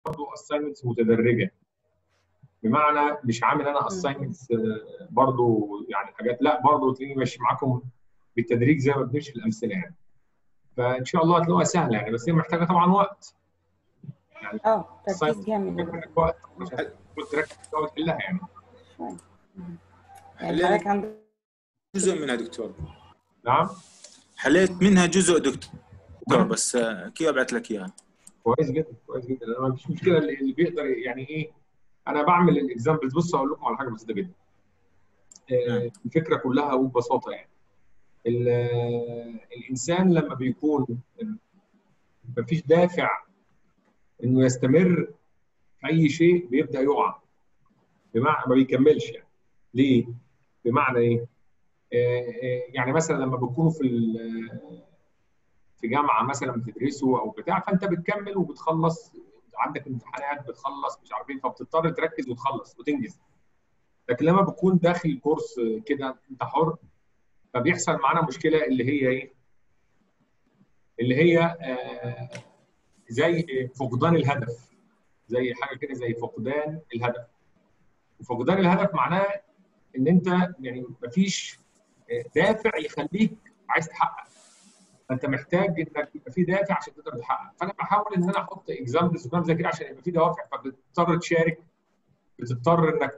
برضه اساينمنتس متدرجه بمعنى مش عامل انا اساينمنتس برضه يعني حاجات لا برضه تلاقيني ماشي معاكم بالتدريج زي ما بنمشي في الامثله يعني فان شاء الله هتلاقوها سهله يعني بس هي محتاجه طبعا وقت يعني اه تركيز جامد وقت عشان تركز وتحلها يعني يعني حضرتك عندك جزء منها دكتور نعم حليت منها جزء دكتور بس كيف ابعث لك اياها كويس جدا كويس جدا انا ما فيش مشكله اللي بيقدر يعني ايه انا بعمل الاكزامبلز بص اقول لكم على حاجه بسيطه جدا الفكره كلها وببساطه يعني الانسان لما بيكون مفيش دافع انه يستمر في اي شيء بيبدا يقع بمعنى ما بيكملش يعني ليه؟ بمعنى ايه؟ يعني مثلا لما بتكونوا في في جامعه مثلا بتدرسوا او بتاع فانت بتكمل وبتخلص عندك امتحانات بتخلص مش عارف ايه فبتضطر تركز وتخلص وتنجز لكن لما بتكون داخل كورس كده انت حر فبيحصل معانا مشكله اللي هي ايه؟ اللي هي آه زي فقدان الهدف زي حاجه كده زي فقدان الهدف وفقدان الهدف معناه ان انت يعني مفيش دافع يخليك عايز تحقق فانت محتاج انك يبقى في دافع عشان تقدر تحقق فانا بحاول ان انا احط اكزامبلز وكلام زي كده عشان يبقى في دوافع فبتضطر تشارك بتضطر انك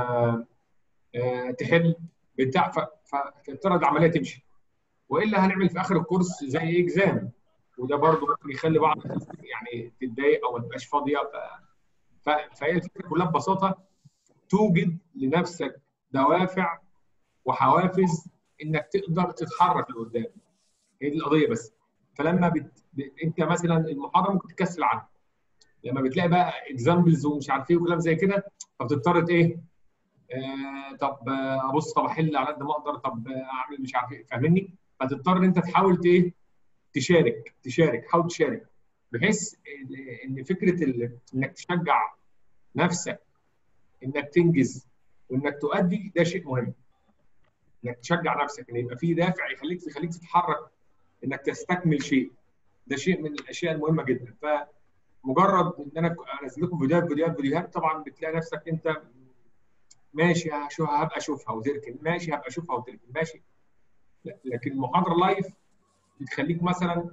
تحل بتاع فتضطر العمليه تمشي والا هنعمل في اخر الكورس زي اكزام وده برضه ممكن يخلي بعض الناس يعني تتضايق او ما تبقاش فاضيه ف... ف... فهي الفكره كلها ببساطه توجد لنفسك دوافع وحوافز انك تقدر تتحرك لقدام هي دي القضيه بس فلما بت... ب... انت مثلا المحاضره ممكن تكسل عنها لما بتلاقي بقى اكزامبلز ومش عارف ايه وكلام زي كده فبتضطر ايه آه طب ابص طب احل على قد ما اقدر طب اعمل مش عارف ايه فاهمني فتضطر انت تحاول ايه تشارك تشارك حاول تشارك بحيث ان فكره انك تشجع نفسك انك تنجز وانك تؤدي ده شيء مهم انك تشجع نفسك ان يبقى في دافع يخليك يخليك تتحرك انك تستكمل شيء ده شيء من الاشياء المهمه جدا فمجرد ان انا انزل لكم فيديوهات فيديوهات فيديوهات طبعا بتلاقي نفسك انت ماشي شو هبقى اشوفها وتركن ماشي هبقى اشوفها وتركن ماشي لكن المحاضره لايف بتخليك مثلا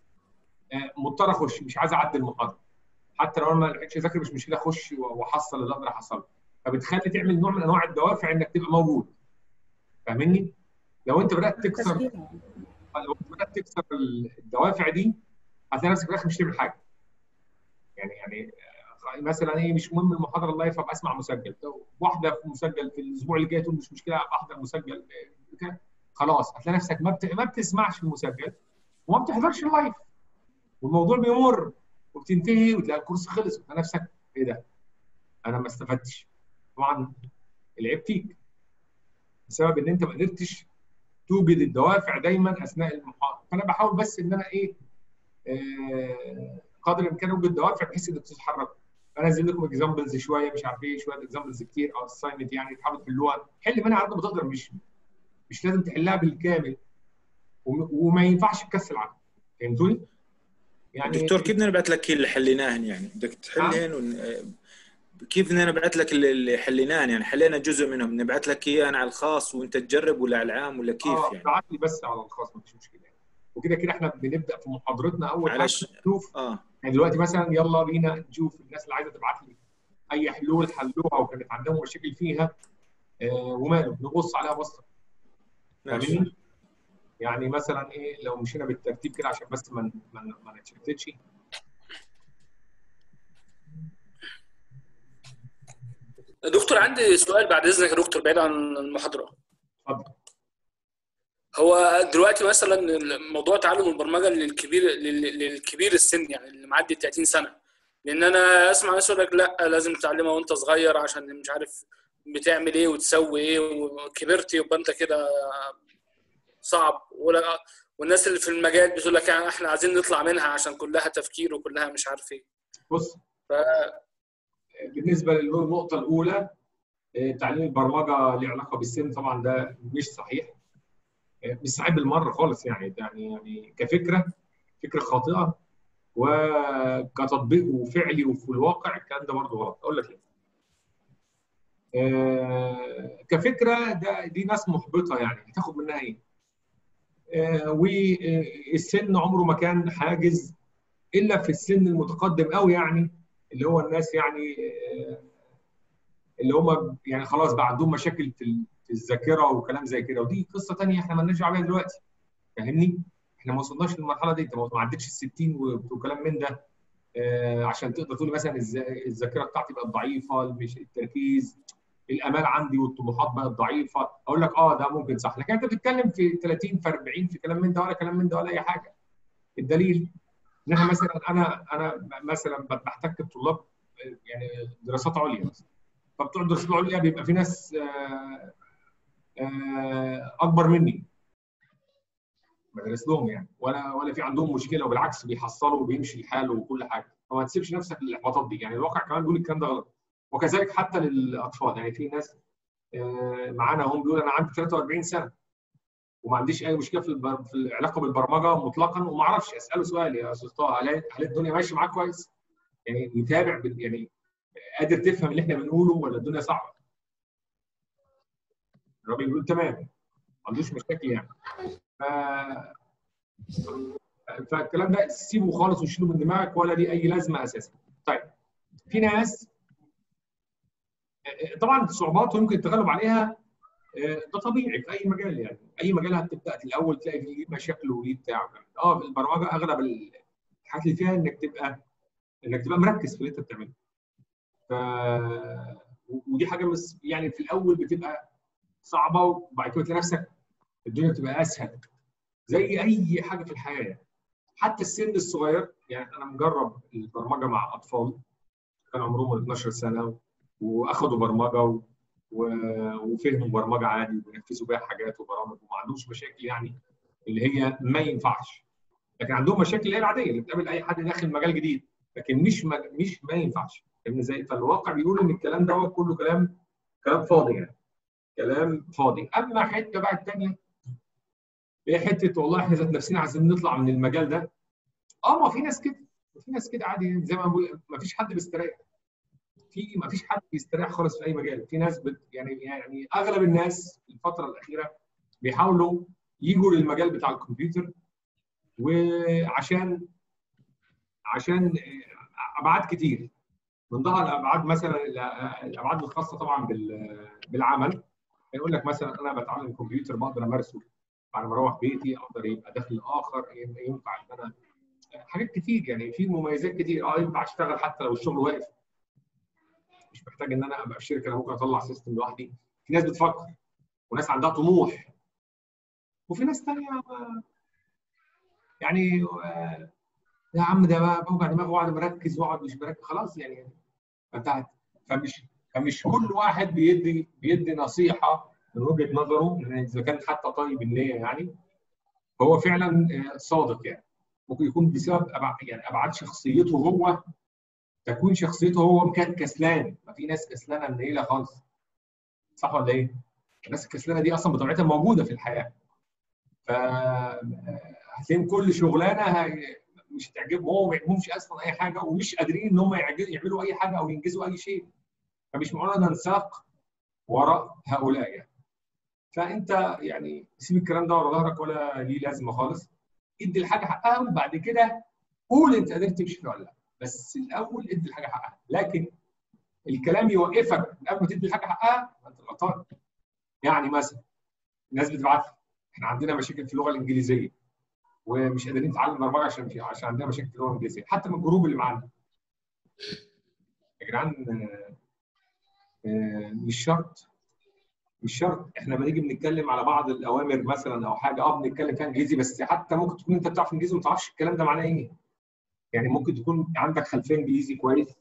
مضطر اخش مش عايز اعدي المحاضره حتى لو انا ما لحقتش اذاكر مش مشكله اخش واحصل اللي اقدر احصله فبتخلي تعمل نوع من انواع الدوافع انك تبقى موجود فاهمني؟ لو انت بدات تكسر لو انت بدات تكسر الدوافع دي هتلاقي نفسك في الاخر مش تعمل حاجه يعني يعني مثلا ايه مش مهم المحاضره اللايف ابقى اسمع مسجل واحده في مسجل في الاسبوع اللي جاي تقول مش مشكله ابقى احضر مسجل خلاص هتلاقي نفسك ما بت... ما بتسمعش المسجل وما بتحضرش اللايف والموضوع بيمر وبتنتهي وتلاقي الكورس خلص وتلاقي نفسك ايه ده؟ انا ما استفدتش طبعا العيب فيك بسبب ان انت ما قدرتش توجد الدوافع دايما اثناء المحاضره فانا بحاول بس ان انا ايه آه قدر الامكان اوجد دوافع بحيث انك تتحرك انزل لكم اكزامبلز شويه مش عارف ايه شويه اكزامبلز كتير او اساينمنت يعني تحاولوا تحلوها حل منها على قد ما تقدر مش مش لازم تحلها بالكامل وما ينفعش تكسل عنها فهمتوني؟ يعني دكتور كيف بدنا نبعث لك اللي حليناهن يعني بدك تحلهن ون... كيف بدنا نبعث لك اللي حليناهن يعني حلينا جزء منهم نبعث لك اياه على الخاص وانت تجرب ولا على العام ولا كيف آه يعني؟ ابعت لي بس على الخاص مفيش مشكله وكده كده احنا بنبدا في محاضرتنا اول حاجه نشوف اه يعني دلوقتي مثلا يلا بينا نشوف الناس اللي عايزه تبعت لي اي حلول حلوها وكانت عندهم مشاكل فيها آه وماله نبص عليها بصه فاهمني؟ يعني مثلا ايه لو مشينا بالترتيب كده عشان بس ما ما ما نتشتتش دكتور عندي سؤال بعد اذنك يا دكتور بعيد عن المحاضره اتفضل هو دلوقتي مثلا موضوع تعلم البرمجه للكبير للكبير السن يعني اللي معدي 30 سنه لان انا اسمع ناس يقول لك لا لازم تتعلمها وانت صغير عشان مش عارف بتعمل ايه وتسوي ايه وكبرت يبقى انت كده صعب ولا والناس اللي في المجال بتقول لك يعني احنا عايزين نطلع منها عشان كلها تفكير وكلها مش عارف ايه بص ف... بالنسبه للنقطه الاولى تعليم البرمجه له علاقه بالسن طبعا ده مش صحيح مش صحيح بالمره خالص يعني يعني يعني كفكره فكره خاطئه وكتطبيق وفعلي وفي الواقع الكلام ده برضه غلط اقول لك ليه آه، كفكره ده دي ناس محبطه يعني هتاخد منها ايه؟ آه، والسن عمره ما كان حاجز الا في السن المتقدم قوي يعني اللي هو الناس يعني آه، اللي هم يعني خلاص بقى عندهم مشاكل في ال- في الذاكره وكلام زي كده ودي قصه ثانيه احنا مالناش دعوه بيها دلوقتي فاهمني؟ احنا ما وصلناش للمرحله دي انت ما ما عدتش ال 60 و- وكلام من ده آه، عشان تقدر تقول مثلا الذا- الذاكره بتاعتي بقت ضعيفه مش التركيز الامال عندي والطموحات بقت ضعيفه اقول لك اه ده ممكن صح لكن انت بتتكلم في 30 في 40 في كلام من ده ولا كلام من ده ولا اي حاجه الدليل ان احنا مثلا انا انا مثلا بحتك بطلاب آه، يعني دراسات عليا مثلا فبتوع الدراسات العليا بيبقى في ناس آه، آه، اكبر مني بدرس لهم يعني ولا ولا في عندهم مشكله وبالعكس بيحصلوا وبيمشي الحال وكل حاجه فما تسيبش نفسك للاحباطات دي يعني الواقع كمان بيقول الكلام ده غلط وكذلك حتى للاطفال يعني في ناس آه، معانا هم بيقول انا عندي 43 سنه وما عنديش اي مشكله في البر... في العلاقه بالبرمجه مطلقا وما اعرفش اساله سؤال يا استاذ طه هل هل الدنيا ماشيه معاك كويس؟ يعني متابع بال- يعني قادر تفهم اللي احنا بنقوله ولا الدنيا صعبه؟ الراجل بيقول تمام ما عندوش مشاكل يعني ف... فالكلام ده سيبه خالص وشيله من دماغك ولا ليه اي لازمه اساسا. طيب في ناس طبعا الصعوبات يمكن التغلب عليها آه، ده طبيعي في اي مجال يعني اي مجال هتبدا في الاول تلاقي فيه مشاكل وليه بتاع اه في البرمجه اغلب الحاجات اللي فيها انك تبقى انك تبقى مركز في اللي انت بتعمله. ف ودي حاجه مس... يعني في الاول بتبقى صعبه وبعد كده تلاقي نفسك الدنيا بتبقى اسهل زي اي حاجه في الحياه حتى السن الصغير يعني انا مجرب البرمجه مع اطفال كان عمرهم 12 سنه واخدوا برمجه و... و... وفهموا برمجه عادي وبينفذوا بيها حاجات وبرامج وما عندهمش مشاكل يعني اللي هي ما ينفعش لكن عندهم مشاكل اللي هي العاديه اللي بتقابل اي حد داخل مجال جديد لكن مش ما... مش ما ينفعش فاهمني ازاي؟ فالواقع بيقول ان الكلام ده هو كله كلام كلام فاضي يعني كلام فاضي اما حته بقى الثانيه هي حته والله احنا ذات نفسنا عايزين نطلع من المجال ده اه ما في ناس كده في ناس كده عادي زي ما بقول ما فيش حد بيستريح في ما فيش حد بيستريح خالص في اي مجال في ناس بت يعني يعني اغلب الناس في الفتره الاخيره بيحاولوا يجوا للمجال بتاع الكمبيوتر وعشان عشان ابعاد كتير من ضمن الابعاد مثلا الابعاد الخاصه طبعا بال- بالعمل يقول لك مثلا انا بتعلم كمبيوتر بقدر امارسه بعد ما اروح بيتي اقدر يبقى دخل اخر ينفع ان انا حاجات كتير يعني في مميزات كتير اه ينفع اشتغل حتى لو الشغل واقف مش محتاج ان انا ابقى في شركه انا ممكن اطلع سيستم لوحدي في ناس بتفكر وناس عندها طموح وفي ناس ثانيه يعني آه، يا عم ده بقى بوجع دماغي واقعد مركز واقعد مش مركز خلاص يعني انتهت فمش فمش كل واحد بيدي بيدي نصيحه من وجهه نظره إن اذا كان حتى طيب النيه يعني هو فعلا آه، صادق يعني ممكن يكون بسبب أبع- يعني ابعاد شخصيته هو تكوين شخصيته هو كان كسلان ما في ناس كسلانه منيله خالص صح ولا ايه؟ الناس الكسلانه دي اصلا بطبيعتها موجوده في الحياه ف هتلاقيهم كل شغلانه هي- مش هتعجبهم هو ما يعجبهمش اصلا اي حاجه ومش قادرين ان هم يعج- يعملوا اي حاجه او ينجزوا اي شيء فمش معقول ننساق وراء هؤلاء يعني فانت يعني سيب الكلام ده ورا ظهرك ولا ليه لازمه خالص ادي الحاجه حقها وبعد كده قول انت قدرت تمشي فيها ولا لا بس الاول ادي الحاجه حقها لكن الكلام يوقفك قبل ما تدي الحاجه حقها انت غلطان يعني مثلا الناس بتبعت لي، احنا عندنا مشاكل في اللغه الانجليزيه ومش قادرين نتعلم برمجه عشان في عشان عندنا مشاكل في اللغه الانجليزيه حتى من الجروب اللي معانا يا جدعان آه، آه، مش شرط مش شرط احنا لما نيجي بنتكلم على بعض الاوامر مثلا او حاجه اه بنتكلم فيها انجليزي بس حتى ممكن تكون انت بتعرف انجليزي وما تعرفش الكلام ده معناه ايه يعني ممكن تكون عندك خلفيه انجليزي كويس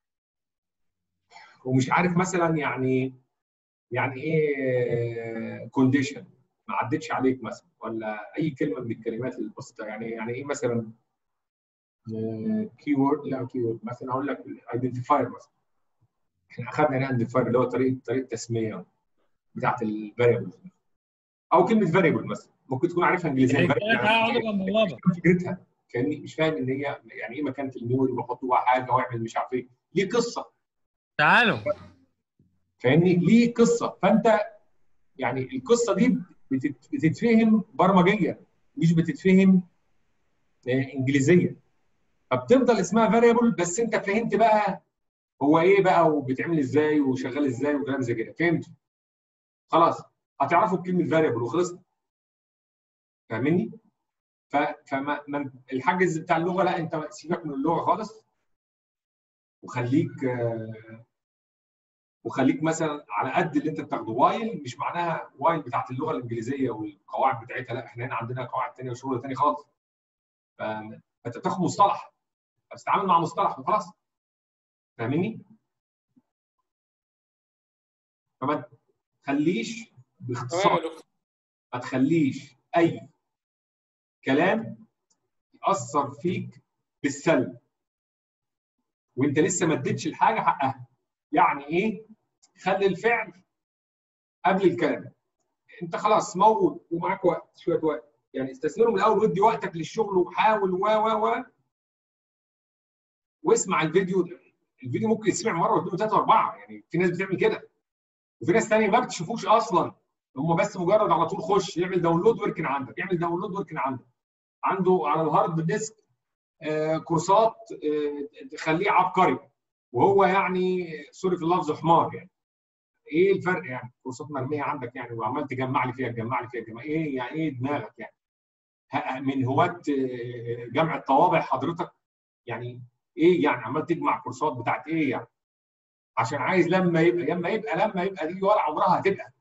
ومش عارف مثلا يعني يعني ايه كونديشن ما عدتش عليك مثلا ولا اي كلمه من الكلمات البسيطه يعني يعني ايه مثلا كي وورد لا كي وورد مثلا اقول لك ايدنتيفاير مثلا احنا اخذنا هنا ايدنتيفاير اللي هو طريقه طريقه تسميه بتاعت الفاريبل او كلمه فاريبل مثلا ممكن تكون عارفها انجليزيا الحكايه اقعد جنب بابا فكرتها فاهمني مش فاهم ان هي يعني ايه مكانه الميموري بحط جواها حاجه واعمل مش عارف ايه ليه قصه تعالوا فاهمني ليه قصه فانت يعني القصه دي بتت- بتتفهم برمجيا مش بتتفهم آه، انجليزيا فبتفضل اسمها فاريبل بس انت فهمت بقى هو ايه بقى وبيتعمل ازاي وشغال ازاي وكلام زي كده فهمت خلاص هتعرفوا بكلمه فاريبل وخلصنا فاهمني؟ ف... فما ما... الحاجز بتاع اللغه لا انت سيبك من اللغه خالص وخليك آه، وخليك مثلا على قد اللي انت بتاخده وايل مش معناها وايل بتاعت اللغه الانجليزيه والقواعد بتاعتها لا احنا هنا عندنا قواعد ثانيه وشغل ثاني خالص ف- فانت بتاخد مصطلح بتتعامل مع مصطلح وخلاص فاهمني؟ فما تخليش تمام باختصار يا دكتور ما تخليش اي كلام ياثر فيك بالسلب وانت لسه ما اديتش الحاجه حقها يعني ايه خلي الفعل قبل الكلام انت خلاص موجود ومعاك وقت شويه وقت يعني استثمره من الاول وادي وقتك للشغل وحاول و و و واسمع الفيديو ده الفيديو ممكن يتسمع مره واثنين وثلاثه واربعه يعني في ناس بتعمل كده وفي ناس ثانيه ما بتشوفوش اصلا هم بس مجرد على طول خش يعمل داونلود ويركن عندك يعمل داونلود ويركن عندك عنده على الهارد ديسك آه، كورسات آه، تخليه عبقري وهو يعني سوري في اللفظ حمار يعني ايه الفرق يعني كورسات مرميه عندك يعني وعمال تجمع لي فيها تجمع لي فيها تجمع ايه يعني ايه دماغك يعني ه- من هواة آه، جمع الطوابع حضرتك يعني ايه يعني عمال تجمع كورسات بتاعت ايه يعني عشان عايز لما يبقى لما يبقى لما يبقى دي ولا عمرها هتبقى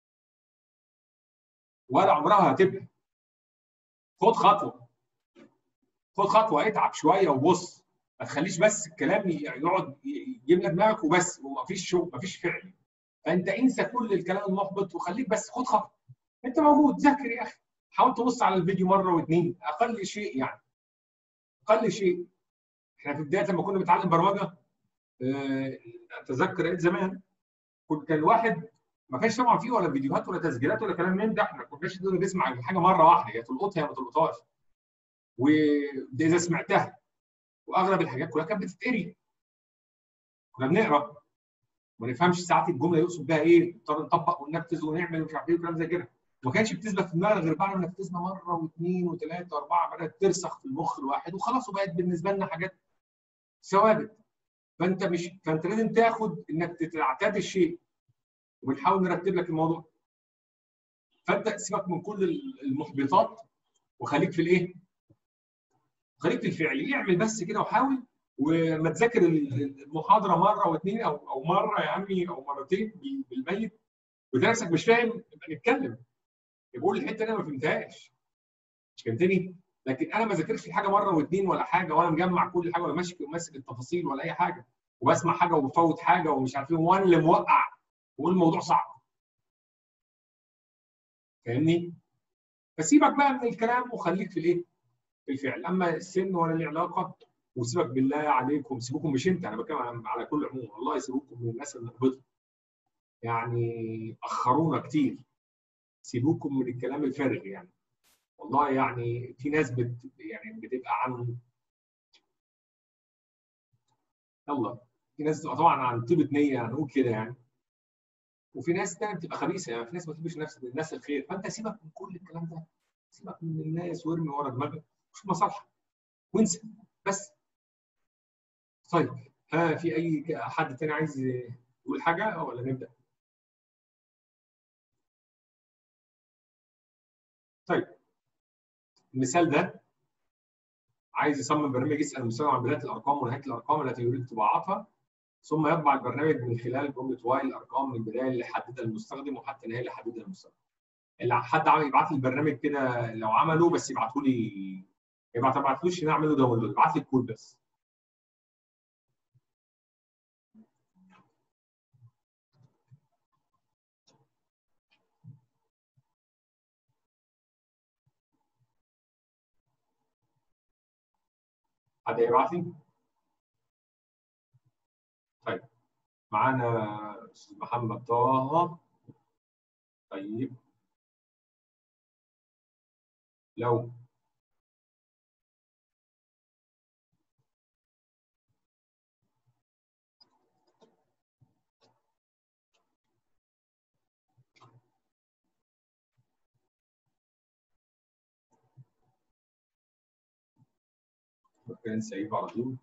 ولا عمرها هتبقى خد خطوه خد خطوه اتعب شويه وبص ما تخليش بس الكلام ي- يقعد ي- يملى دماغك وبس ومفيش شغل مفيش فعل فانت انسى كل الكلام المحبط وخليك بس خد خطوه انت موجود ذاكر يا اخي حاول تبص على الفيديو مره واثنين اقل شيء يعني اقل شيء احنا في بدايه لما كنا بنتعلم برمجه آه، اتذكر ايام زمان كنت كان الواحد ما كانش طبعا فيه ولا فيديوهات ولا تسجيلات ولا كلام من ده احنا ما كناش نقدر نسمع الحاجه مره واحده يا تلقطها يا ما تلقطهاش وده اذا سمعتها واغلب الحاجات كلها كانت بتتقري كنا بنقرا ما نفهمش ساعات الجمله يقصد بها ايه نضطر نطبق وننفذ ونعمل ومش عارف ايه وكلام زي كده ما كانش بتثبت في دماغنا غير بعد ما نفذنا مره واثنين وثلاثه واربعه بدات ترسخ في المخ الواحد وخلاص وبقت بالنسبه لنا حاجات ثوابت فانت مش فانت لازم تاخد انك تعتاد الشيء وبنحاول نرتب لك الموضوع فانت سيبك من كل المحبطات وخليك في الايه؟ خليك في الفعل اعمل بس كده وحاول وما تذاكر المحاضره مره واثنين او او مره يا عمي او مرتين بالميت وتلاقي نفسك مش فاهم يبقى نتكلم يقول الحته دي أنا ما فهمتهاش فهمتني؟ لكن انا ما ذاكرش الحاجه مره واثنين ولا حاجه ولا مجمع كل حاجه ولا ماسك ماسك التفاصيل ولا اي حاجه وبسمع حاجه وبفوت حاجه ومش عارف ايه وانا اللي موقع والموضوع صعب فاهمني؟ فسيبك بقى من الكلام وخليك في الايه؟ في الفعل اما السن ولا ليه علاقه وسيبك بالله عليكم سيبوكم مش انت انا بتكلم على كل عموم والله سيبوكم من الناس المحبطه يعني اخرونا كتير سيبوكم من الكلام الفارغ يعني والله يعني في ناس بت يعني بتبقى عن يلا في ناس بتبقى طبعا عن طيبه نيه هنقول كده يعني وفي ناس تانية بتبقى خبيثه يعني في ناس ما بتحبش نفس الناس الخير فانت سيبك من كل الكلام ده سيبك من الناس وارمي ورا دماغك شوف مصالحك وانسى بس طيب ها في اي حد تاني عايز يقول حاجه ولا نبدا؟ طيب المثال ده عايز يصمم برنامج يسال المستخدم عن بدايه الارقام ونهايه الارقام التي يريد طباعتها ثم يطبع البرنامج من خلال جمله وايل الارقام من البدايه اللي حددها المستخدم وحتى النهايه اللي حددها المستخدم. اللي حد عمل يبعت لي البرنامج كده لو عمله بس يبعته لي ما تبعتلوش نعمل له داونلود ابعت لي الكود بس. حد هيبعت لي؟ طيب معانا استاذ محمد طه طيب لو ممكن نسيبه على طول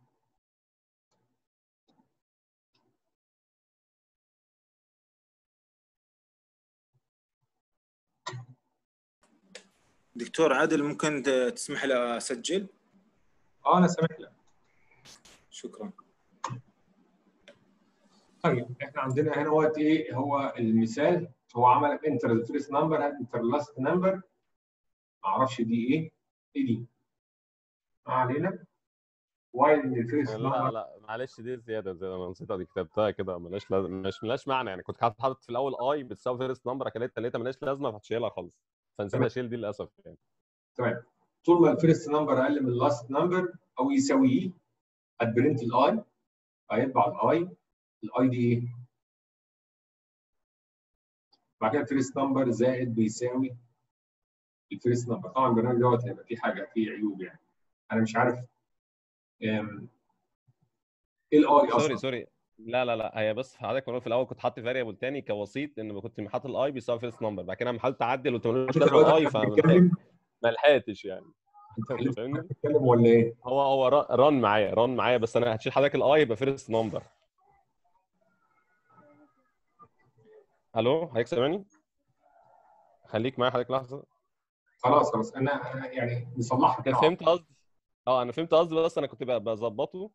دكتور عادل ممكن ت- تسمح لي اسجل اه انا سامح لك شكرا طيب احنا عندنا هنا وقت ايه هو المثال هو عمل انتر الفيرست نمبر انتر لاست نمبر ما اعرفش دي ايه ايه دي ما علينا وايل ان الفيرست لا نمبر لا معلش دي زياده زياده انا نسيتها دي كتبتها كده ملهاش لازمه مش ملهاش معنى يعني كنت حاطط حاطط في الاول اي بتساوي فيرست نمبر كانت لقيتها ملهاش لازمه فهتشيلها خالص فنسيت تمام. اشيل دي للاسف يعني تمام طول ما الفيرست نمبر اقل من اللاست نمبر او يساويه هتبرنت الاي هيطبع الاي الاي دي ايه؟ بعد كده الفيرست نمبر زائد بيساوي الفيرست نمبر طبعا البرنامج دوت هيبقى فيه حاجه فيه عيوب يعني انا مش عارف أم، ايه الاي سوري اصلا سوري لا لا لا هي بس حضرتك في الاول كنت حاطط فاريبل تاني كوسيط ان كنت حاطط الاي بيساوي فيرست نمبر بعد كده لما حاولت اعدل قلت ملوش انت لازمه دلوقتي الاي احنا فما بنتكلم لحقتش يعني انت انت فاهمني بتتكلم ولا ايه؟ هو هو را- ران معايا ران معايا بس انا هتشيل حضرتك الاي يبقى فيرست نمبر الو حضرتك سامعني خليك معايا حضرتك لحظه خلاص خلاص انا أنا يعني مصلحها انت فهمت قصدي اه انا فهمت قصدي بس انا كنت بقى بظبطه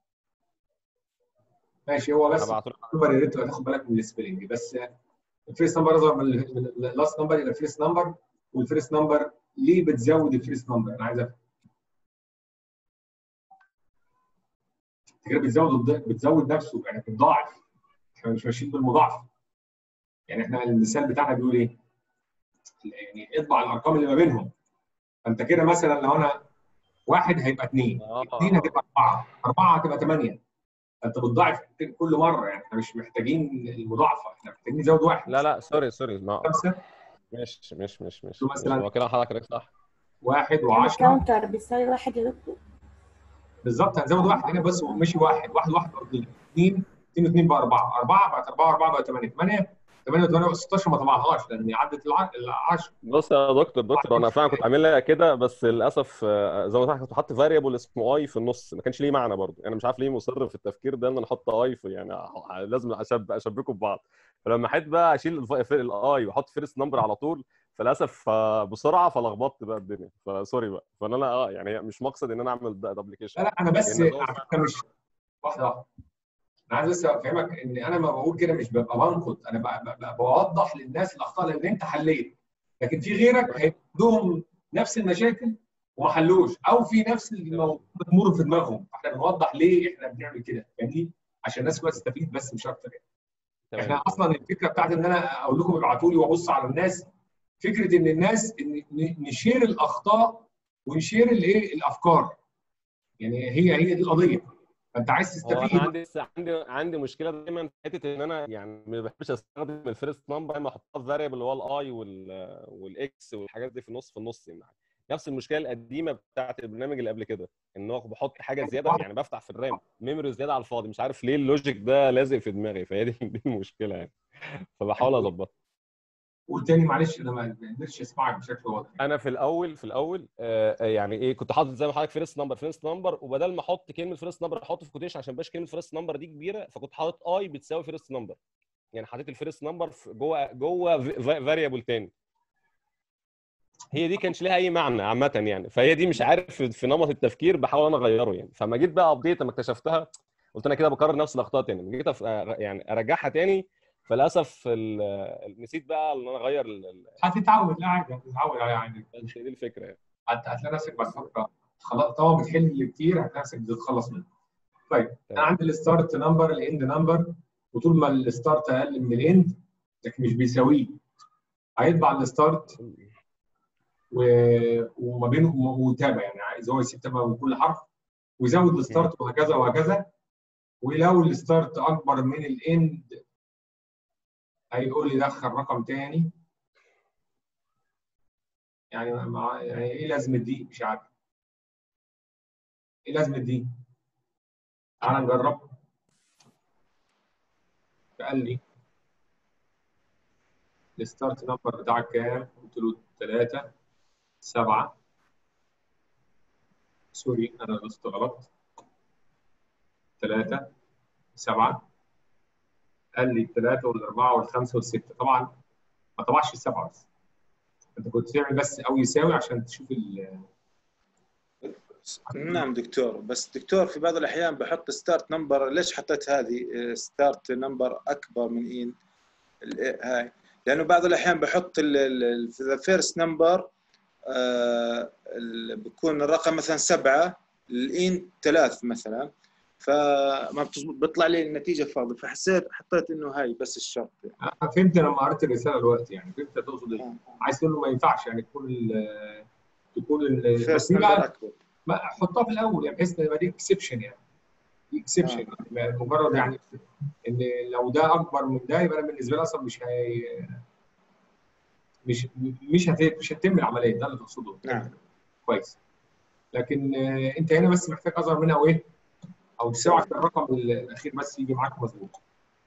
ماشي هو بس هبعته لك نمبر يا ريت تبقى تاخد بالك من السبيلنج بس الفيرست نمبر اصغر من اللاست نمبر يبقى الفيرست نمبر والفيرست نمبر ليه بتزود الفيرست نمبر؟ انا عايز افهم. انت كده بتزود الض- بتزود نفسه يعني بتضاعف احنا مش ماشيين بالمضاعف يعني احنا المثال بتاعنا بيقول ايه؟ يعني اطبع الارقام اللي ما بينهم فانت كده مثلا لو انا واحد هيبقى اثنين اه اثنين هتبقى اربعه اربعه هتبقى ثمانيه فانت بتضاعف كل مره يعني احنا مش محتاجين المضاعفه احنا محتاجين نزود واحد لا لا سوري سوري ما خمسه مش مش مش مش شو مثلاً؟ هو كده حضرتك صح واحد و10 الكاونتر بيساوي واحد يا دكتور بالظبط هنزود واحد هنا بس ومشي واحد واحد واحد بقى اثنين اثنين اثنين واثنين بقى اربعه اربعه بقت اربعه اربعه بقى ثمانيه ثمانيه 8 و8 و16 ما طبعهاش لان عدت ال 10 بص يا دكتور دكتور انا فعلا كنت عاملها كده بس للاسف آه، زي ما قلت لك كنت حاطط فاريبل اسمه اي في النص ما كانش ليه معنى برضه انا مش عارف ليه مصر في التفكير ده ان انا احط اي في يعني أح- لازم أشب اشبكه ببعض فلما حيت بقى اشيل الاي واحط فيرست نمبر على طول فللاسف آه، بسرعه فلخبطت بقى الدنيا فسوري بقى فانا انا اه يعني مش مقصد ان انا اعمل دبليكيشن لا لا انا بس لأن ده على فكره مش واحده واحده انا عايز بس افهمك ان انا ما بقول كده مش ببقى بنقد انا ببقى ببقى بوضح للناس الاخطاء لان انت حليت لكن في غيرك هيبقى عندهم نفس المشاكل وما حلوش او في نفس الموضوع بتمر في دماغهم فاحنا بنوضح ليه احنا بنعمل كده فاهمني عشان الناس كلها تستفيد بس مش اكتر يعني. احنا اصلا الفكره بتاعت ان انا اقول لكم ابعتوا لي وابص على الناس فكره ان الناس إن ن- نشير الاخطاء ونشير الايه الافكار يعني هي هي دي القضيه فانت عايز هو انا تستفيد عندي عندي عندي مشكله دايما في حته ان انا يعني ما بحبش استخدم الفيرست نمبر اما احطها في فاريبل اللي هو الاي والاكس والحاجات دي في النص في النص يعني نفس المشكله القديمه بتاعت البرنامج اللي قبل كده ان هو بحط حاجه زياده يعني بفتح في الرام ميموري زياده على الفاضي مش عارف ليه اللوجيك ده لازق في دماغي فهي دي دي المشكله يعني فبحاول اظبطها قول تاني معلش انا ما ما قدرتش اسمعك بشكل واضح انا في الاول في الاول آه آه، يعني ايه كنت حاطط زي ما حضرتك فيرست نمبر فيرست نمبر وبدل ما احط كلمه فيرست نمبر احطه في كوتيشن عشان باش كلمه فيرست نمبر دي كبيره فكنت حاطط اي بتساوي فيرست نمبر يعني حطيت الفيرست نمبر جوه جوه فاريبل تاني هي دي كانش ليها اي معنى عامه يعني فهي دي مش عارف في- في نمط التفكير بحاول انا اغيره يعني فما جيت بقى ابديت لما اكتشفتها قلت انا كده بكرر نفس الاخطاء تاني لما جيت أف- يعني ارجعها تاني فللاسف ال- نسيت بقى ان انا اغير ال- ال- هتتعود لا عادي هتتعود على عادي دي الفكره يعني هت- هتلاقي نفسك بعد فتره خلاص طبعا بتحل كتير هتلاقي نفسك بتتخلص منه طيب انا تمام. عندي الستارت نمبر الاند نمبر وطول ما الستارت اقل من الاند لكن مش بيساويه هيطبع الستارت و... وما بينهم وتابع يعني عايز هو يسيب تابع من كل حرف ويزود الستارت وهكذا وهكذا ولو الستارت اكبر من الاند هيقول لي دخل رقم تاني يعني مع يعني ايه لازمه دي مش عارف ايه لازمه دي تعال نجرب فقال لي الستارت نمبر بتاعك كام؟ قلت له 3 7 سوري انا غلطت غلط ثلاثة سبعة قال لي الثلاثة والأربعة والخمسة والستة طبعا ما طبعش السبعة بس أنت كنت تعمل بس أو يساوي عشان تشوف ال نعم دكتور بس دكتور في بعض الاحيان بحط ستارت نمبر ليش حطيت هذه ستارت نمبر اكبر من ان هاي لانه بعض الاحيان بحط الفيرست نمبر بيكون الرقم مثلا سبعه الان ثلاث مثلا فما بتزبط بيطلع لي النتيجه فاضي فحسيت حطيت انه هاي بس الشرط يعني. أنا فهمت لما قريت الرسالة دلوقتي يعني فهمت تقصد إيه آه. عايز تقول له ما ينفعش يعني تكون ال تكون ال- بس الفيرست دي نمبر بقى اكبر ما حطها في الاول يعني بحيث ان يبقى دي اكسبشن يعني دي اكسبشن يعني مجرد يعني ان لو ده اكبر من ده يبقى انا بالنسبه لي اصلا مش هي مش مش هت... مش هتتم العمليه ده اللي تقصده نعم. كويس لكن آه، انت هنا بس محتاج اصغر منها او ايه او تساوي عشان الرقم الاخير بس يجي معاك مظبوط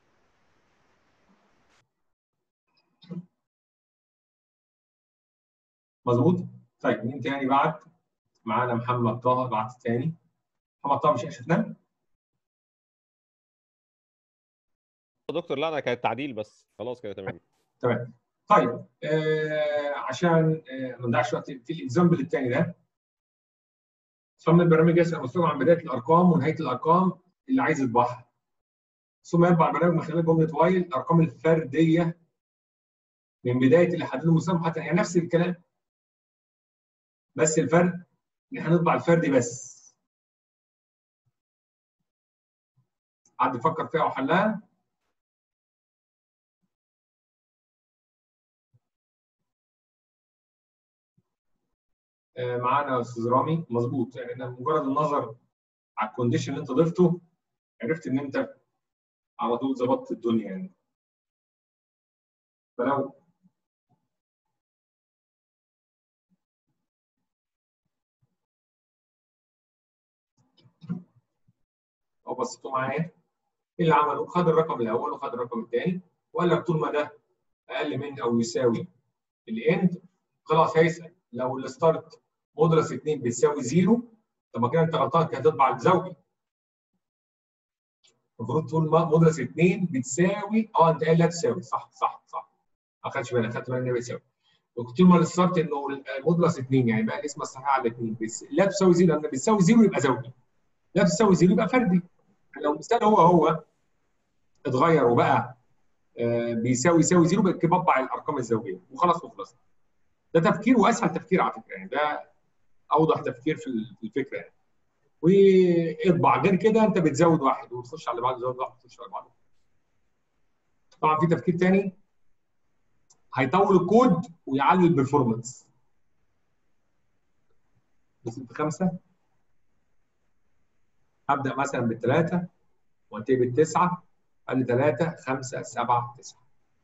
مظبوط طيب مين تاني بعد معانا محمد طه بعت تاني محمد طه مش شفناه يا دكتور لا انا كانت تعديل بس خلاص كده تمام تمام طيب آه عشان آه ما نضيعش وقت في الاكزامبل الثاني ده صمم البرنامج يسأل مسؤول عن بدايه الارقام ونهايه الارقام اللي عايز يطبعها ثم يطبع البرنامج من خلال جمله وايل الارقام الفرديه من بدايه اللي حدده المسمى حتى يعني نفس الكلام بس الفرق ان احنا نطبع الفردي بس حد يفكر فيها وحلها آه، معانا استاذ رامي مظبوط يعني انا مجرد النظر على الكونديشن اللي انت ضفته عرفت ان انت على طول ظبطت الدنيا يعني فلو او بصيتوا معايا ايه اللي عمله خد الرقم الاول وخد الرقم الثاني وقال لك طول ما ده اقل من او يساوي الاند خلاص هيسال لو الستارت مدرس 2 بتساوي زيرو طب ما كده انت غلطان كده هتطبع الزوجي المفروض تقول ما- مدرس 2 بتساوي اه انت قايل لا تساوي صح صح صح ما خدش بالك خدت بالك ان هي بتساوي طول ما الستارت انه مدرس 2 يعني بقى الاسم الصحيح على 2 بس لا تساوي زيرو لان بتساوي زيرو يبقى زوجي لا تساوي زيرو يبقى فردي لو المثال هو هو اتغير وبقى آه، بيساوي يساوي زيرو بقى بطبع الارقام الزوجيه وخلاص وخلص ده تفكير واسهل تفكير على فكره يعني ده اوضح تفكير في ال- في الفكره يعني واطبع غير كده انت بتزود واحد وتخش على اللي بعده تزود واحد وتخش على اللي بعده طبعا في تفكير تاني هيطول الكود ويعلي البرفورمانس بس خمسه هبدا مثلا بالثلاثه وانتهي بالتسعه قال لي ثلاثه خمسه سبعه تسعه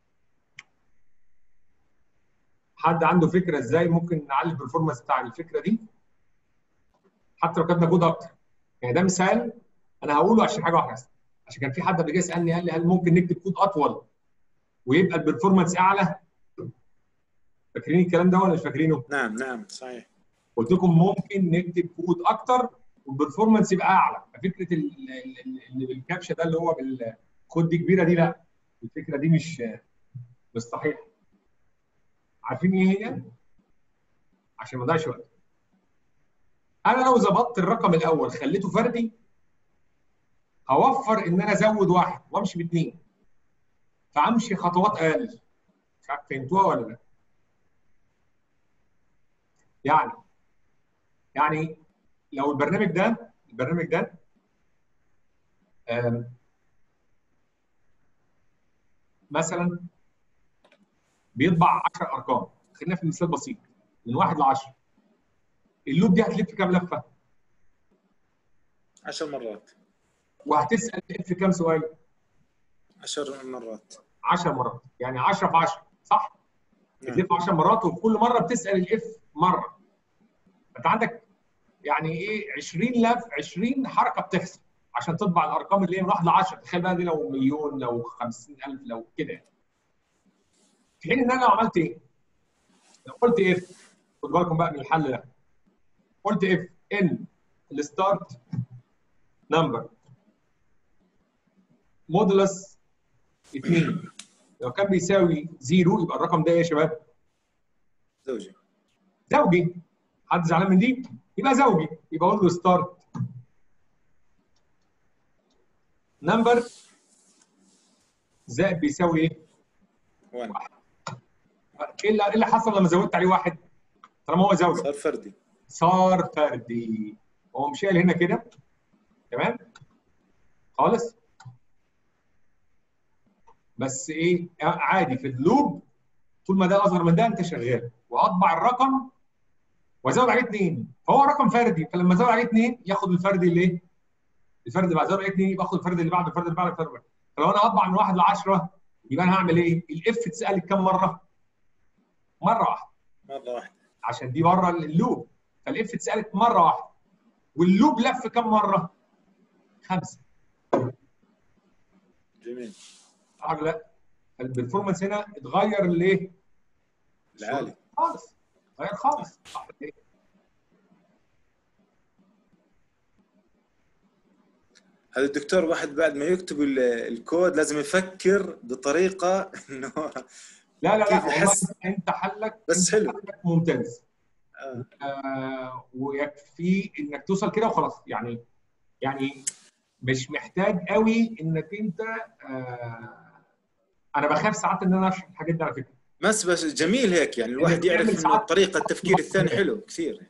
حد عنده فكره ازاي ممكن نعلي البرفورمانس بتاع الفكره دي حتى لو كانت مجهود اكتر يعني ده مثال انا هقوله عشان حاجه واحده بس عشان كان في حد قبل كده سالني قال لي هل ممكن نكتب كود اطول ويبقى البرفورمانس اعلى فاكرين الكلام ده ولا مش فاكرينه؟ نعم نعم صحيح قلت لكم ممكن نكتب كود اكتر والبرفورمانس يبقى اعلى فكره ال- ال- ال- اللي بالكبشه ده اللي هو بالخد دي كبيره دي لا الفكره دي مش مش صحيحه عارفين ايه هي؟ عشان ما اضيعش وقت انا لو ظبطت الرقم الاول خليته فردي هوفر ان انا ازود واحد وامشي باثنين فامشي خطوات اقل مش عارف فهمتوها ولا لا؟ يعني يعني لو البرنامج ده البرنامج ده آم، مثلا بيطبع 10 ارقام خلينا في مثال بسيط من 1 ل 10 اللوب دي هتلف كام لفه؟ 10 مرات وهتسال اف كام سؤال؟ 10 مرات 10 مرات يعني 10 في 10 صح؟ نعم. بتلف 10 مرات وفي كل مره بتسال الاف مره انت عندك يعني ايه 20 لف 20 حركه بتحصل عشان تطبع الارقام اللي هي من 1 ل 10 تخيل بقى دي لو مليون لو 50000 لو كده يعني. في حين ان انا لو عملت ايه؟ لو قلت اف خدوا بالكم بقى من الحل ده قلت اف ان الستارت نمبر مودولس 2 لو كان بيساوي زيرو يبقى الرقم ده ايه يا شباب؟ زوجي زوجي حد زعلان من دي؟ يبقى زوجي يبقى اقول له ستارت نمبر زائد بيساوي ايه؟ وين ايه اللي إيه اللي حصل لما زودت عليه واحد؟ طالما هو زوجي صار فردي صار فردي هو مش قايل هنا كده تمام خالص بس ايه عادي في اللوب طول ما ده اصغر من ده انت شغال واطبع الرقم وازود عليه اثنين فهو رقم فردي فلما ازود عليه اثنين ياخد الفردي اللي ايه؟ الفرد اللي بعد ازود عليه اثنين يبقى اخد الفرد اللي بعده الفرد اللي بعده الفرد اللي بعده فلو انا اطبع من واحد ل 10 يبقى انا هعمل ايه؟ الاف اتسالت كام مره؟ مره واحده مره واحده عشان دي بره اللوب فالاف اتسالت مره واحده واللوب لف كم مره؟ خمسه جميل صح ولا لا؟ البرفورمانس هنا اتغير لايه؟ العالي خالص غير خالص صح ولا إيه؟ هذا الدكتور واحد بعد ما يكتب ال- الكود لازم يفكر بطريقه انه لا لا لا كيف والله يحس؟ انت حلك بس انت حلو. حلك ممتاز آه. آه ويكفي انك توصل كده وخلاص يعني يعني مش محتاج قوي انك انت آه انا بخاف ساعات ان انا اشرح الحاجات دي على فكره بس بس جميل هيك يعني الواحد يعرف بتعمل انه ساعات- طريقه التفكير الثاني حلو كثير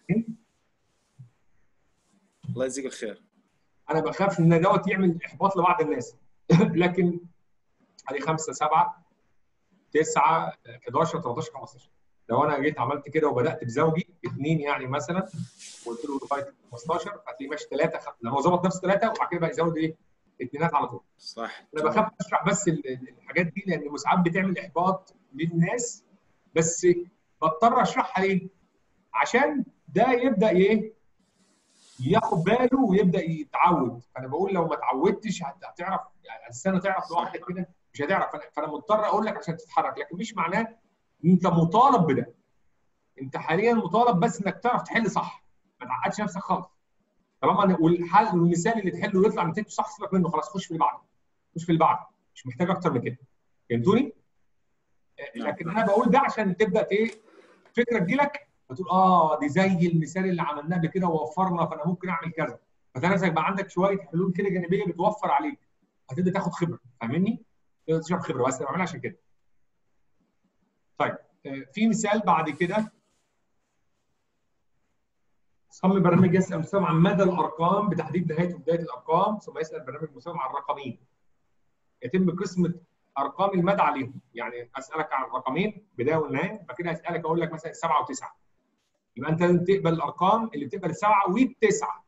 الله يجزيك الخير انا بخاف ان دوت يعمل احباط لبعض الناس لكن ادي 5 7 9 11 13 15 لو انا جيت عملت كده وبدات بزوجي اثنين يعني مثلا وقلت له لغايه 15 هتلاقيه ماشي ثلاثه خ... لما هو ظبط نفسه ثلاثه وبعد كده بقى يزود ايه؟ اثنينات على طول صح انا بخاف اشرح بس ال- ال- الحاجات دي لان ساعات بتعمل احباط للناس بس بضطر اشرحها ليه؟ عشان ده يبدا ايه؟ ياخد باله ويبدا يتعود فانا بقول لو ما اتعودتش هت- هتعرف يعني السنه تعرف لوحدك كده مش هتعرف فأنا- فانا مضطر اقول لك عشان تتحرك لكن مش معناه ان انت مطالب بده انت حاليا مطالب بس انك تعرف تحل صح ما تعقدش نفسك خالص طالما والحل والمثال اللي تحله يطلع نتيجته صح سيبك منه خلاص خش في اللي بعده خش في اللي بعده مش محتاج اكتر من كده فهمتوني؟ آه، لكن انا بقول ده عشان تبدا ايه فكره تجيلك فتقول اه دي زي المثال اللي عملناه قبل كده ووفرنا فانا ممكن اعمل كذا فتلاقي نفسك بقى عندك شويه حلول كده جانبيه بتوفر عليك هتبدا تاخد خبره فاهمني؟ تقدر تشرب خبره بس انا بعملها عشان كده. طيب آه، في مثال بعد كده صمم برنامج يسال المستخدم عن مدى الارقام بتحديد نهايه وبدايه الارقام ثم يسال برنامج المستخدم عن الرقمين. يتم قسمه ارقام المدى عليهم يعني اسالك عن الرقمين بدايه والنهايه بعد كده اسالك اقول لك مثلا سبعه وتسعه. يبقى انت لازم تقبل الارقام اللي بتقبل السبعه والتسعه.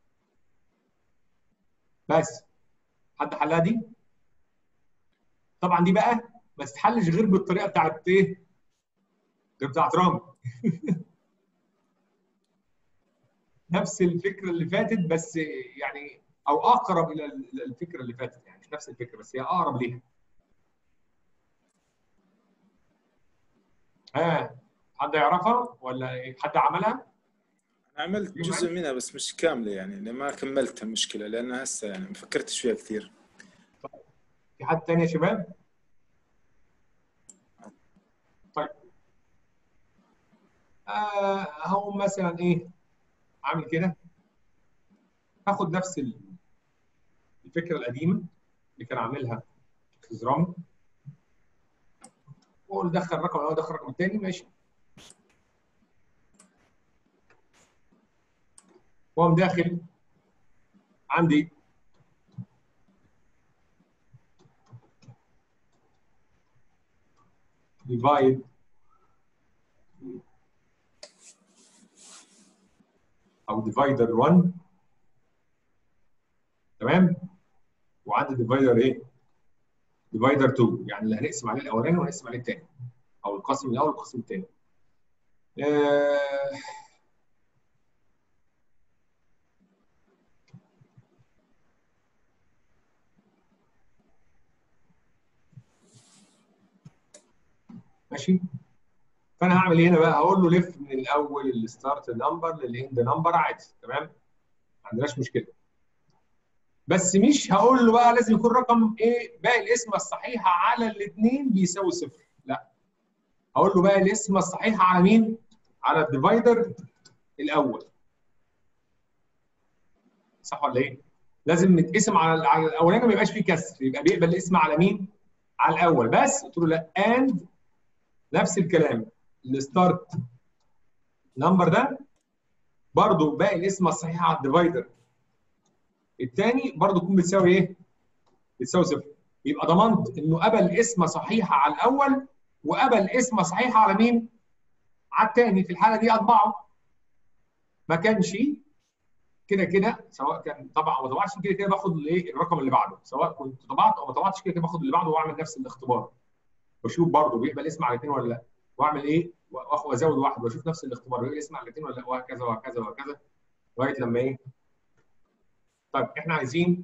بس حد حلها دي؟ طبعا دي بقى ما تتحلش غير بالطريقه بتاعت ايه؟ غير بتاعت رامي نفس الفكره اللي فاتت بس يعني او اقرب الى الفكره اللي فاتت يعني مش نفس الفكره بس هي اقرب ليها. ها حد يعرفها ولا إيه؟ حد عملها؟ أنا عملت جزء منها بس مش كامله يعني لأن ما كملتها مشكله لان هسه يعني ما فكرتش فيها كثير في حد تاني يا شباب؟ طيب آه هو مثلا ايه؟ عامل كده هاخد نفس ال- الفكره القديمه اللي كان عاملها خزرامي واقول دخل رقم الاول دخل الرقم الثاني ماشي واقوم داخل عندي divide او divider 1 تمام وعندي divider ايه divider 2 يعني اللي هنقسم عليه الاولاني وهنقسم عليه الثاني او القاسم الاول والقاسم الثاني آه ماشي فانا هعمل ايه هنا بقى هقول له لف من الاول الستارت نمبر للاند نمبر عادي تمام ما عندناش مشكله بس مش هقول له بقى لازم يكون رقم ايه باقي القسمه الصحيحه على الاثنين بيساوي صفر لا هقول له باقي القسمه الصحيحه على مين؟ على الديفايدر الاول صح ولا ايه؟ لازم نتقسم على على الاولاني ما يبقاش فيه كسر يبقى بيقبل الاسم على مين؟ على الاول بس قلت له لا اند نفس الكلام الستارت نمبر ده برضه باقي الاسم الصحيحه على الديفايدر الثاني برضه تكون بتساوي ايه؟ بتساوي صفر يبقى ضمنت انه قبل اسم صحيحه على الاول وقبل اسم صحيحه على مين؟ على الثاني في الحاله دي اطبعه ما كانش كده كده سواء كان طبع او ما طبعش كده كده باخد الايه الرقم اللي بعده سواء كنت طبعت او ما طبعتش كده كده باخد اللي بعده واعمل نفس الاختبار واشوف برضه بيقبل اسم على الاثنين ولا لا واعمل ايه واخد وازود واحد واشوف نفس الاختبار بيقبل اسم على الاثنين ولا لا وهكذا وهكذا وهكذا لغايه لما ايه طيب احنا عايزين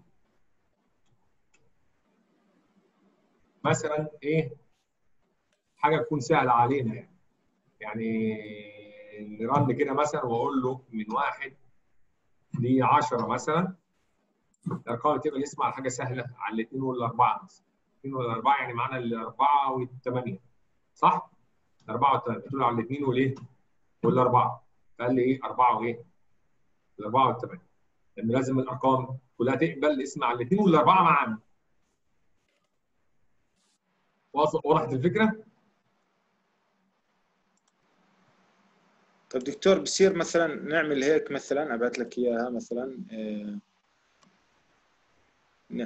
مثلا ايه حاجه تكون سهله علينا يعني يعني نرن كده مثلا واقول له من واحد ل 10 مثلا الارقام اللي تبقى الاسم على حاجه سهله على الاثنين والاربعه مثلا الاثنين والاربعه يعني معانا الاربعه والثمانيه صح؟ الاربعه والثمانيه قلت له على الاثنين والايه؟ والاربعه فقال لي ايه؟ اربعه وايه؟ الاربعه والثمانيه لان لازم الارقام كلها تقبل الاسم على الاثنين والاربعه معانا وضحت الفكره؟ طب دكتور بصير مثلا نعمل هيك مثلا ابعت لك اياها مثلا آه، ن-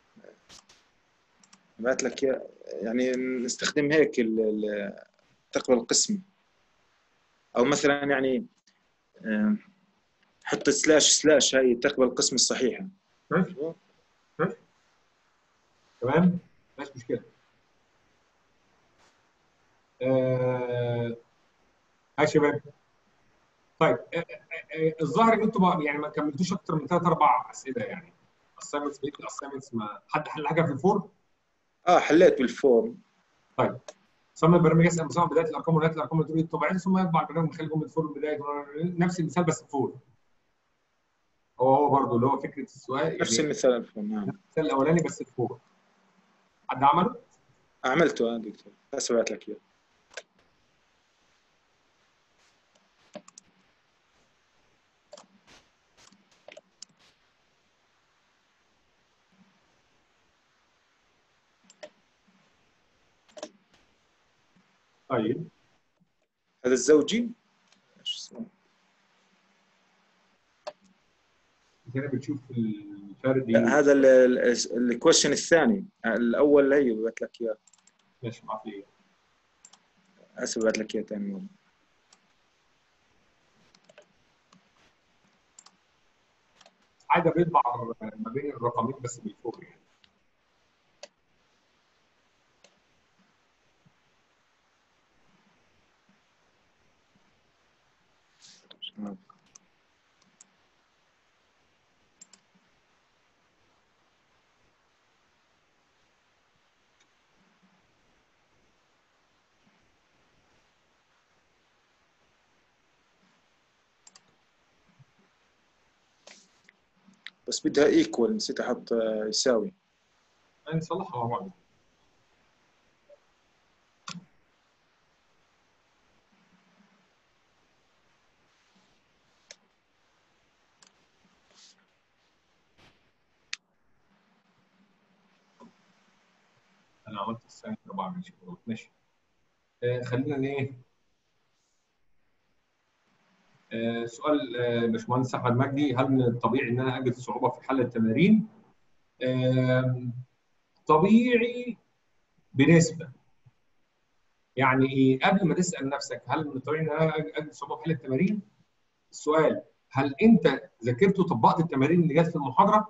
ابعت لك اياها يعني نستخدم هيك ال- ال- التقوى القسمي او مثلا يعني آه، حط سلاش سلاش هاي التقوى القسم الصحيحه ماشي ماشي تمام ماشي مشكله آه... ها يا شباب طيب آه، آه، آه، الظاهر ان انتم ما- يعني ما كملتوش اكتر من ثلاث اربع اسئله يعني اسايمنتس بقيه الاسايمنتس ما حد حل حاجه في الفور اه حليت بالفورم صمم البرنامج يسال مساواه بدايه الارقام ونهايه الارقام الطبيعيه الطبيعيه ثم يطبع البرنامج من خلال جمله فور بدايه نفس المثال بس فور هو هو برضه اللي هو فكره السؤال نفس يعني المثال الفورم نعم المثال الاولاني بس فور حد عمله؟ عملته اه دكتور بس ابعت لك اياه طيب هذا الزوجي إيش اسمه؟ انت هنا بتشوف الفردي لا، هذا الكويشن الثاني الاول هي ببعت لك اياه ماشي معاك ايه هسه ببعت لك اياه ثاني مرة عايز بيطبع ما بين الرقمين بس بالفوق يعني بس بدها ايكوال نسيت احط آه، يساوي نصلحها مع بعض انا عملت الثاني طبعا ماشي غلط. ماشي آه خلينا ايه آه سؤال آه باشمهندس احمد مجدي هل من الطبيعي ان انا اجد صعوبه في حل التمارين؟ آم، طبيعي بنسبه يعني ايه قبل ما تسال نفسك هل من الطبيعي ان انا اجد صعوبه في حل التمارين؟ السؤال هل انت ذاكرت وطبقت التمارين اللي جت في المحاضره؟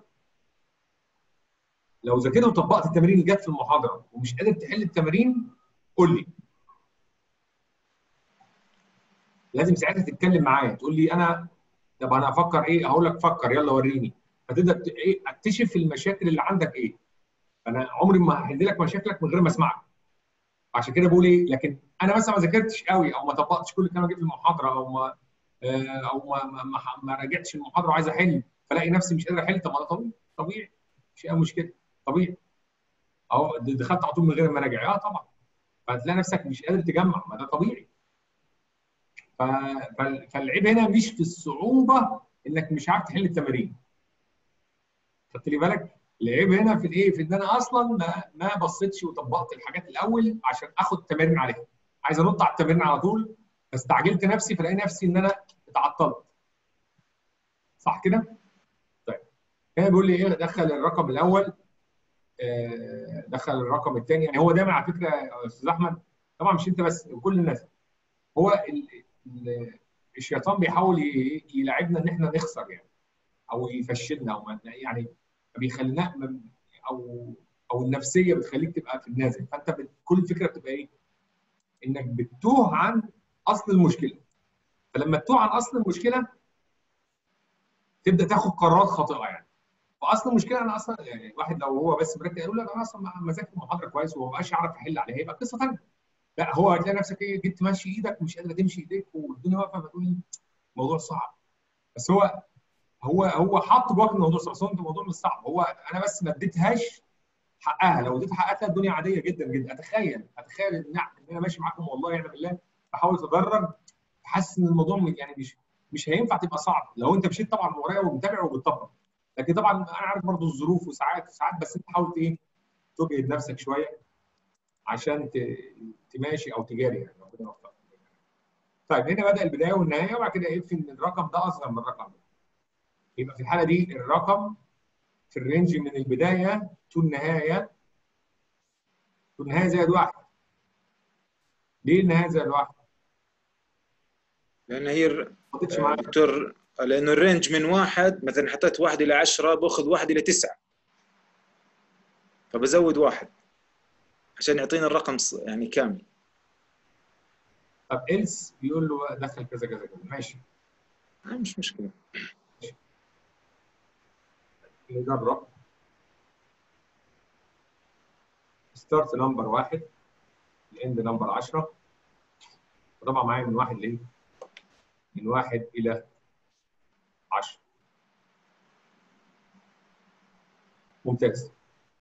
لو ذاكرت وطبقت التمارين اللي جت في المحاضره ومش قادر تحل التمارين قول لي لازم ساعتها تتكلم معايا تقول لي انا طب انا افكر ايه هقول لك فكر يلا وريني فتبدا ت- ايه اكتشف المشاكل اللي عندك ايه انا عمري ما هحل لك مشاكلك من غير ما اسمعك عشان كده بقول ايه لكن انا مثلا ما ذاكرتش قوي او ما طبقتش كل الكلام اللي جه في المحاضره او ما آه، او ما ما, ما, ما راجعتش المحاضره وعايز احل فلاقي نفسي مش قادر احل طب ما ده طبيعي طبيعي مش اي مشكله طبيعي اهو دخلت على طول من غير ما اراجع اه طبعا فهتلاقي نفسك مش قادر تجمع ما ده طبيعي ف... فال- فالعيب هنا مش في الصعوبه انك مش عارف تحل التمارين خدت لي بالك العيب هنا في الايه في ان انا اصلا ما ما بصيتش وطبقت الحاجات الاول عشان اخد تمارين عليها عايز انط على التمارين على طول فاستعجلت نفسي فلاقي نفسي ان انا اتعطلت صح كده طيب هنا بيقول لي ايه دخل الرقم الاول آه، دخل الرقم الثاني يعني هو دايما على فكره يا استاذ احمد طبعا مش انت بس كل الناس هو ال- ال- الشيطان بيحاول ي- يلعبنا ان احنا نخسر يعني او يفشلنا او ما- يعني ما بيخلينا ما- او او النفسيه بتخليك تبقى في النازل فانت بت- كل الفكره بتبقى ايه؟ انك بتتوه عن اصل المشكله فلما تتوه عن اصل المشكله تبدا تاخد قرارات خاطئه يعني فاصل المشكله انا اصلا يعني الواحد لو هو بس مركز يقول لك انا اصلا مذاكر المحاضره كويس وما بقاش يعرف يحل عليها يبقى قصه ثانيه لا هو هتلاقي نفسك ايه جيت تمشي ايدك مش قادر تمشي ايديك والدنيا واقفه فتقول الموضوع صعب بس هو هو هو حط جواك الموضوع صعب بس هو الموضوع مش صعب هو انا بس ما اديتهاش حقها لو اديت حقها تلاقي الدنيا عاديه جدا جدا اتخيل اتخيل ان ان انا ماشي معاكم والله يعني بالله بحاول اتدرج حاسس ان الموضوع يعني مش مش هينفع تبقى صعب لو انت مشيت طبعا ورايا ومتابع وبتطبق لكن طبعا انا عارف برضو الظروف وساعات ساعات بس انت حاول ايه تجهد نفسك شويه عشان ت- تماشي او تجاري يعني ربنا يوفقك طيب هنا بدا البدايه والنهايه وبعد كده يكفي ان الرقم ده اصغر من الرقم ده يبقى في الحاله دي الرقم في الرينج من البدايه تو النهايه تو النهايه زائد واحد ليه النهايه زائد واحد؟ لان هي الر- ما حطيتش معاك دكتور لانه الرينج من واحد مثلا حطيت واحد الى 10 باخذ واحد الى 9 فبزود واحد عشان يعطيني الرقم ص- يعني كامل طب إلس بيقول له دخل كذا كذا كذا ماشي آه، مش مشكله نجرب ستارت نمبر واحد الاند نمبر 10 طبعا معايا من واحد ليه؟ من واحد الى 10 ممتاز